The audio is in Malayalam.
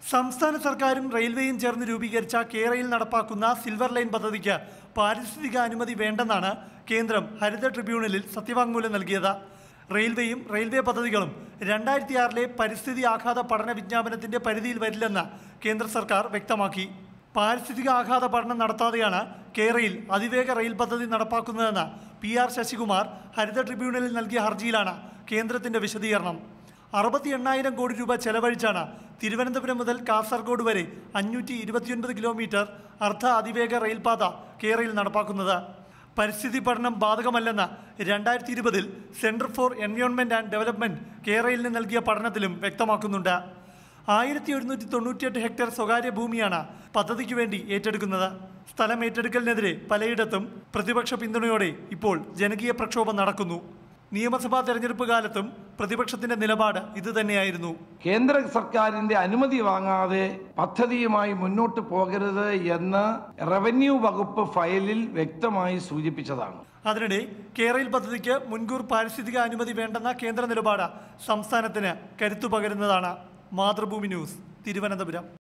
സംസ്ഥാന സർക്കാരും റെയിൽവേയും ചേർന്ന് രൂപീകരിച്ച കേരയിൽ നടപ്പാക്കുന്ന സിൽവർ ലൈൻ പദ്ധതിക്ക് പാരിസ്ഥിതിക അനുമതി വേണ്ടെന്നാണ് കേന്ദ്രം ഹരിത ട്രിബ്യൂണലിൽ സത്യവാങ്മൂലം നൽകിയത് റെയിൽവേയും റെയിൽവേ പദ്ധതികളും രണ്ടായിരത്തി ആറിലെ പരിസ്ഥിതി ആഘാത പഠന വിജ്ഞാപനത്തിന്റെ പരിധിയിൽ വരില്ലെന്ന് കേന്ദ്ര സർക്കാർ വ്യക്തമാക്കി പാരിസ്ഥിതിക ആഘാത പഠനം നടത്താതെയാണ് കേരയിൽ അതിവേഗ റെയിൽ പദ്ധതി നടപ്പാക്കുന്നതെന്ന് പി ആർ ശശികുമാർ ഹരിത ട്രിബ്യൂണലിൽ നൽകിയ ഹർജിയിലാണ് കേന്ദ്രത്തിന്റെ വിശദീകരണം അറുപത്തി എണ്ണായിരം കോടി രൂപ ചെലവഴിച്ചാണ് തിരുവനന്തപുരം മുതൽ കാസർഗോഡ് വരെ അഞ്ഞൂറ്റി ഇരുപത്തിയൊൻപത് കിലോമീറ്റർ അർദ്ധ അതിവേഗ റെയിൽപാത കേരയിൽ നടപ്പാക്കുന്നത് പരിസ്ഥിതി പഠനം ബാധകമല്ലെന്ന് രണ്ടായിരത്തി ഇരുപതിൽ centre for environment and development കേരളയിൽ നൽകിയ പഠനത്തിലും വ്യക്തമാക്കുന്നുണ്ട് ആയിരത്തി ഒരുന്നൂറ്റി തൊണ്ണൂറ്റിയെട്ട് ഹെക്ടർ സ്വകാര്യ ഭൂമിയാണ് പദ്ധതിക്ക് വേണ്ടി ഏറ്റെടുക്കുന്നത് സ്ഥലം ഏറ്റെടുക്കലിനെതിരെ പലയിടത്തും പ്രതിപക്ഷ പിന്തുണയോടെ ഇപ്പോൾ ജനകീയ പ്രക്ഷോഭം നടക്കുന്നു നിയമസഭാ തെരഞ്ഞെടുപ്പ് കാലത്തും പ്രതിപക്ഷത്തിന്റെ നിലപാട് ഇതുതന്നെയായിരുന്നു കേന്ദ്ര സർക്കാരിന്റെ അനുമതി വാങ്ങാതെ പദ്ധതിയുമായി മുന്നോട്ട് പോകരുത് എന്ന് റവന്യൂ വകുപ്പ് ഫയലിൽ വ്യക്തമായി സൂചിപ്പിച്ചതാണ് അതിനിടെ കേരയിൽ പദ്ധതിക്ക് മുൻകൂർ പാരിസ്ഥിതിക അനുമതി വേണ്ടെന്ന കേന്ദ്ര നിലപാട് സംസ്ഥാനത്തിന് കരുത്തു പകരുന്നതാണ് മാതൃഭൂമി ന്യൂസ് തിരുവനന്തപുരം